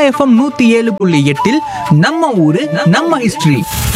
FM நூத்தி ஏழு புள்ளி எட்டில் நம்ம ஊரு நம்ம ஹிஸ்டரி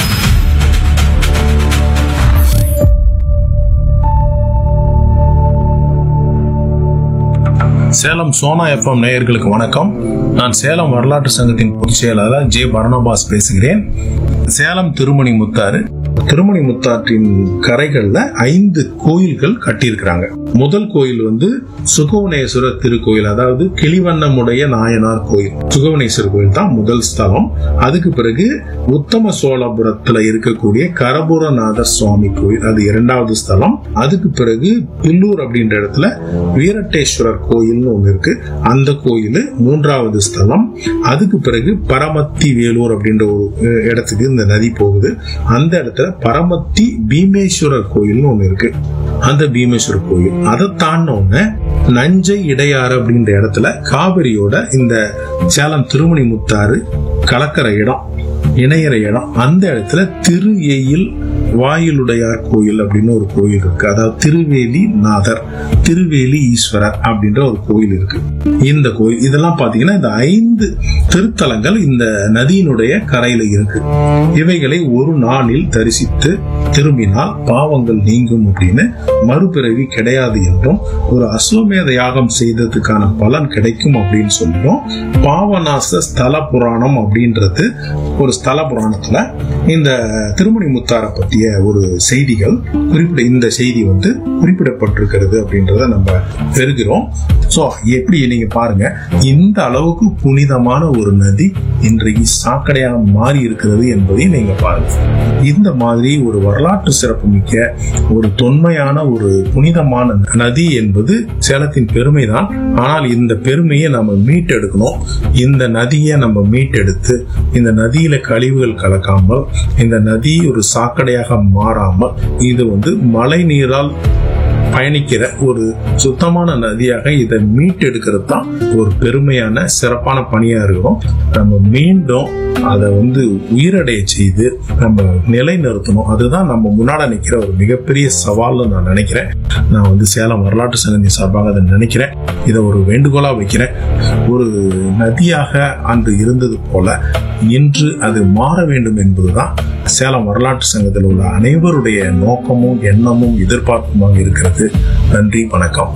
சேலம் சோனா எஃப்எம் நேயர்களுக்கு வணக்கம் நான் சேலம் வரலாற்று சங்கத்தின் பொதுச் செயலாளர் ஜே பரணபாஸ் பேசுகிறேன் சேலம் திருமணி முத்தாறு திருமணி முத்தாற்றின் கரைகள்ல ஐந்து கோயில்கள் கட்டியிருக்கிறாங்க முதல் கோயில் வந்து சுகவனேஸ்வரர் திருக்கோயில் அதாவது கிளிவண்ணமுடைய நாயனார் கோயில் சுகவனேஸ்வரர் கோயில் தான் முதல் ஸ்தலம் அதுக்கு பிறகு உத்தம சோழபுரத்துல இருக்கக்கூடிய கரபுரநாதர் சுவாமி கோயில் அது இரண்டாவது ஸ்தலம் அதுக்கு பிறகு பில்லூர் அப்படின்ற இடத்துல வீரட்டேஸ்வரர் கோயில்னு ஒண்ணு இருக்கு அந்த கோயில் மூன்றாவது ஸ்தலம் அதுக்கு பிறகு பரமத்தி வேலூர் அப்படின்ற ஒரு அஹ், இடத்துக்கு இந்த நதி போகுது அந்த இடத்துல பரமத்தி பீமேஸ்வரர் கோயில்னு ஒண்ணு இருக்கு அந்த பீமேஸ்வரர் கோயில் அதை தாண்டின நஞ்சை இடையாறு அப்படின்ற இடத்துல காவிரியோட இந்த சேலம் திருமணி முத்தாறு கலக்கிற இடம் இணையற இடம் அந்த இடத்துல திரு எயில் வாயிலுடையார் கோயில் அப்படின்னு ஒரு கோயில் இருக்கு அதாவது திருவேலி நாதர் திருவேலி ஈஸ்வரர் அப்படின்ற ஒரு கோயில் இருக்கு இந்த கோயில் இதெல்லாம் பாத்தீங்கன்னா இந்த ஐந்து திருத்தலங்கள் இந்த நதியினுடைய கரையில இருக்கு இவைகளை ஒரு நாளில் தரிசித்து திரும்பினால் பாவங்கள் நீங்கும் அப்படின்னு மறுபிறவி கிடையாது என்றும் ஒரு அஸ்வமேத யாகம் செய்ததுக்கான பலன் கிடைக்கும் அப்படின்னு சொல்லியும் பாவநாச ஸ்தல புராணம் அப்படின்றது ஒரு ஸ்தல புராணத்துல இந்த திருமணி முத்தாரை பற்றிய ஒரு செய்திகள் குறிப்பிட இந்த செய்தி வந்து குறிப்பிடப்பட்டிருக்கிறது அப்படின்றத நம்ம பெறுகிறோம் ஸோ எப்படி நீங்க பாருங்க இந்த அளவுக்கு புனிதமான ஒரு நதி இன்றைக்கு சாக்கடையாக மாறி இருக்கிறது என்பதையும் நீங்க பாருங்க இந்த மாதிரி ஒரு வரலாற்று சிறப்புமிக்க ஒரு தொன்மையான ஒரு புனிதமான நதி என்பது சேலத்தின் பெருமைதான் ஆனால் இந்த பெருமையை நம்ம மீட்டெடுக்கணும் இந்த நதியை நம்ம மீட்டெடுத்து இந்த நதியில கழிவுகள் கலக்காமல் இந்த நதி ஒரு சாக்கடையாக மாறாமல் இது வந்து மழை நீரால் பயணிக்கிற ஒரு சுத்தமான நதியாக இதை மீட்டெடுக்கிறது தான் ஒரு பெருமையான சிறப்பான பணியா இருக்கும் நம்ம மீண்டும் அதை வந்து உயிரடைய செய்து நம்ம நிலைநிறுத்தணும் அதுதான் நம்ம முன்னாடி நிற்கிற ஒரு மிகப்பெரிய சவால்னு நான் நினைக்கிறேன் நான் வந்து சேலம் வரலாற்று சங்கத்தின் சார்பாக அதை நினைக்கிறேன் இதை ஒரு வேண்டுகோளா வைக்கிறேன் ஒரு நதியாக அன்று இருந்தது போல இன்று அது மாற வேண்டும் என்பதுதான் சேலம் வரலாற்று சங்கத்தில் உள்ள அனைவருடைய நோக்கமும் எண்ணமும் எதிர்பார்ப்புமாக இருக்கிறது நன்றி வணக்கம்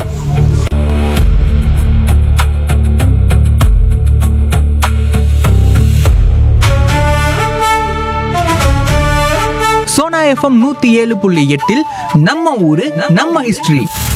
சோனா எஃப்எம் நூத்தி ஏழு புள்ளி எட்டில் நம்ம ஊரு நம்ம ஹிஸ்டரி